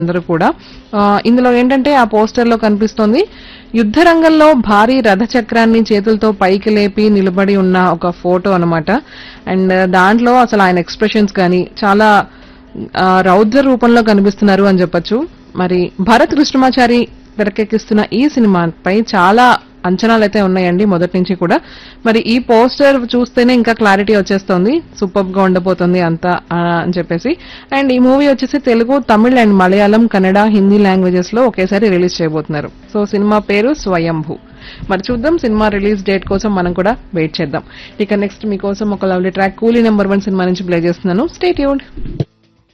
అందరూ కూడా ఆ, ఇందులో ఏంటంటే ఆ పోస్టర్ లో కనిపిస్తోంది యుద్ధ రంగంలో భారీ రథ చక్రాన్ని చేతులతో పైకి లేపి నిలబడి ఉన్న ఒక ఫోటో అన్నమాట అండ్ దాంట్లో అసలు ఆయన ఎక్స్ప్రెషన్స్ కానీ చాలా ఆ, రౌద్ర రూపంలో కనిపిస్తున్నారు అని చెప్పొచ్చు మరి భరత్ కృష్ణమాచారి తెరకెక్కిస్తున్న ఈ సినిమాపై చాలా అంచనాలు అయితే ఉన్నాయండి మొదటి నుంచి కూడా మరి ఈ పోస్టర్ చూస్తేనే ఇంకా క్లారిటీ వచ్చేస్తోంది సూపర్ గా ఉండబోతుంది అంతా ఆ, అని చెప్పేసి అండ్ ఈ మూవీ వచ్చేసి తెలుగు తమిళ్ అండ్ మలయాళం కన్నడ హిందీ లాంగ్వేజెస్ లో ఒకేసారి రిలీజ్ చేయబోతున్నారు సో సినిమా పేరు స్వయంభూ మరి చూద్దాం సినిమా రిలీజ్ డేట్ కోసం మనం కూడా వెయిట్ చేద్దాం ఇక నెక్స్ట్ మీకోసం ఒక lovely track Coolie number one cinema నుంచి ప్లే చేస్తున్నాను స్టేట్ యూడ్